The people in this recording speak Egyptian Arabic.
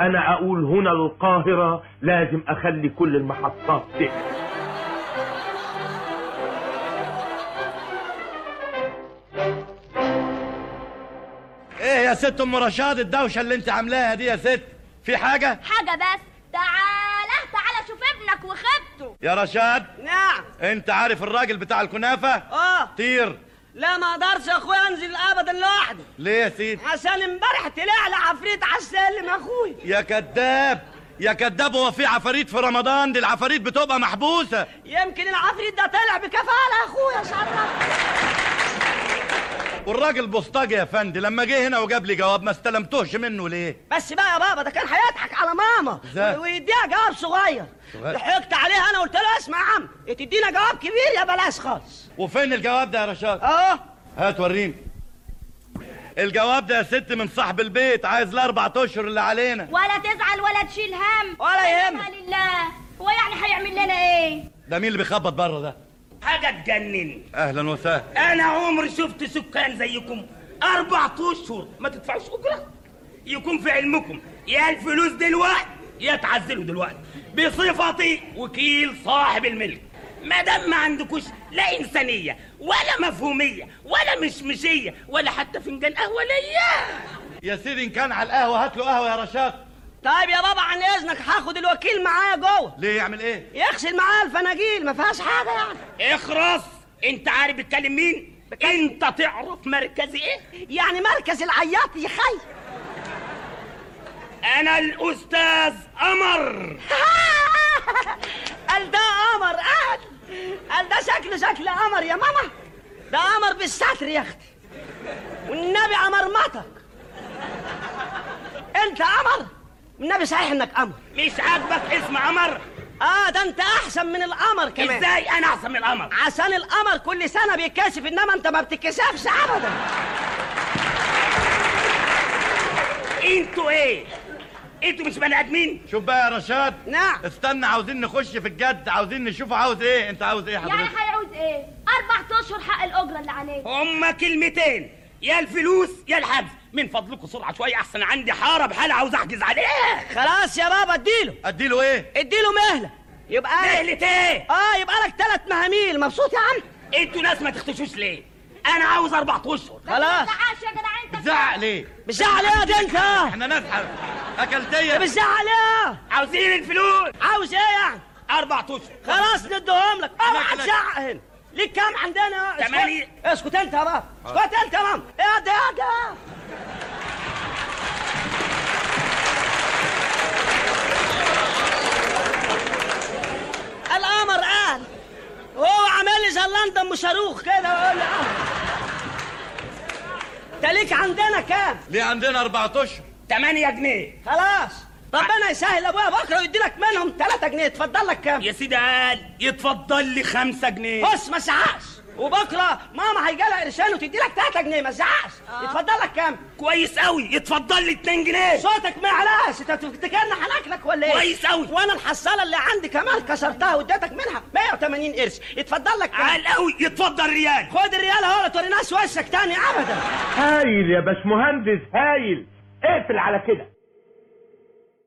انا اقول هنا القاهرة لازم اخلي كل المحطات تقفل ايه يا ست ام رشاد الدوشه اللي انت عاملاها دي يا ست في حاجه حاجة بس تعالى تعالى شوف ابنك وخبته يا رشاد نعم انت عارف الراجل بتاع الكنافه اه طير لا ما اقدرش يا اخويا انزل ابدا لوحدي ليه يا سيدي عشان امبارح طلع لي عفريت على السلم يا اخويا يا كذاب يا كذاب هو في عفاريت في رمضان دي العفاريت بتبقى محبوسه يمكن العفريت ده طلع بكفاله يا اخويا شرف والراجل بوسطجي يا فندي لما جه هنا وجاب لي جواب ما استلمتوش منه ليه بس بقى يا بابا ده كان هيضحك على ماما إزاي؟ ويديها جواب صغير صغير؟ ضحكت عليها انا قلت له اسمع يا عم يا تدينا جواب كبير يا بلاش خالص وفين الجواب ده يا رشاد اه هات وريني الجواب ده يا ست من صاحب البيت عايز الاربع اشهر اللي علينا ولا تزعل ولا تشيل هم ولا يهمك. إنا لله هو يعني هيعمل لنا ايه ده مين اللي بيخبط بره ده حاجة تجنن اهلا وسهلا أنا عمري شفت سكان زيكم أربع أشهر ما تدفعوش أجرة يكون في علمكم يا الفلوس دلوقتي يا تعزلوا دلوقتي بصفتي وكيل صاحب الملك ما دام ما عندكوش لا إنسانية ولا مفهومية ولا مشمشية ولا حتى فنجان قهوة ليا يا سيدي ان كان على القهوه هات له قهوه يا رشاد طيب يا بابا عن اذنك هاخد الوكيل معايا جوه ليه يعمل ايه يغسل معايا الفناجيل ما فيهاش حاجه يعني اخرس انت عارف بتكلم مين انت تعرف مركزي ايه يعني مركز العياط يا خي انا الاستاذ قمر قال ده قمر قال قال ده شكله شكل قمر يا ماما ده قمر بالستر يا اختي والنبي قمرمتك انت قمر والنبي صحيح انك قمر مش عاجبك اسم قمر اه ده انت احسن من القمر كمان ازاي انا احسن من القمر عشان القمر كل سنه بيتكشف انما انت ما بتتكشفش ابدا انتوا ايه انتوا مش بني ادمين شوف بقى يا رشاد نعم استنى عاوزين نخش في الجد عاوزين نشوف عاوز ايه انت عاوز ايه يعني حضرتك هيعوز ايه اربع اشهر حق الاجرة اللي عليه هما كلمتين يا الفلوس يا الحجز من فضلكم سرعه شويه احسن عندي حاره بحالة عاوز احجز عليها خلاص يا بابا اديله اديله ايه اديله مهله يبقى مهلة ايه اه يبقى لك ثلاث مهاميل مبسوط يا عم انتوا ناس ما تختشوش ليه انا عاوز اربع اشهر خلاص تعاش يا جدع انت بتزعق ليه بتزعل ايه ده انت احنا ناس ح- اكلتيه بتزعل ايه عاوزين الفلوس عاوز ايه يعني اربع اشهر خلاص ندهم لك اوعى لك- لك. تزعق هنا ليك كام عندنا اسكت. تمانية. اسكت انت يا بابا اسكت انت يا ماما ايه ده ايه ده القمر قال وهو عامل لي زي لندن ام شاروخ كده ويقول لي اه انت ليك عندنا كام ليه عندنا اربع اشهر 8 جنيه خلاص ربنا يسهل ابويا بكره ويدي لك منهم 3 جنيه اتفضل لك كام يا سيدي قال يتفضل لي 5 جنيه بص ما تزعقش وبكره ماما هيجي لها قرشين وتدي لك 3 جنيه ما تزعقش اتفضل لك كام كويس قوي يتفضل لي 2 جنيه صوتك ما يعلاش انت تفتكرني هلاكلك ولا ايه كويس أوي. وانا الحصاله اللي عندي كمان كسرتها واديتك منها 180 قرش اتفضل لك كام عال قوي يتفضل ريال خد الريال اهو لا توريناش وشك تاني ابدا هايل يا باشمهندس هايل اقفل على كده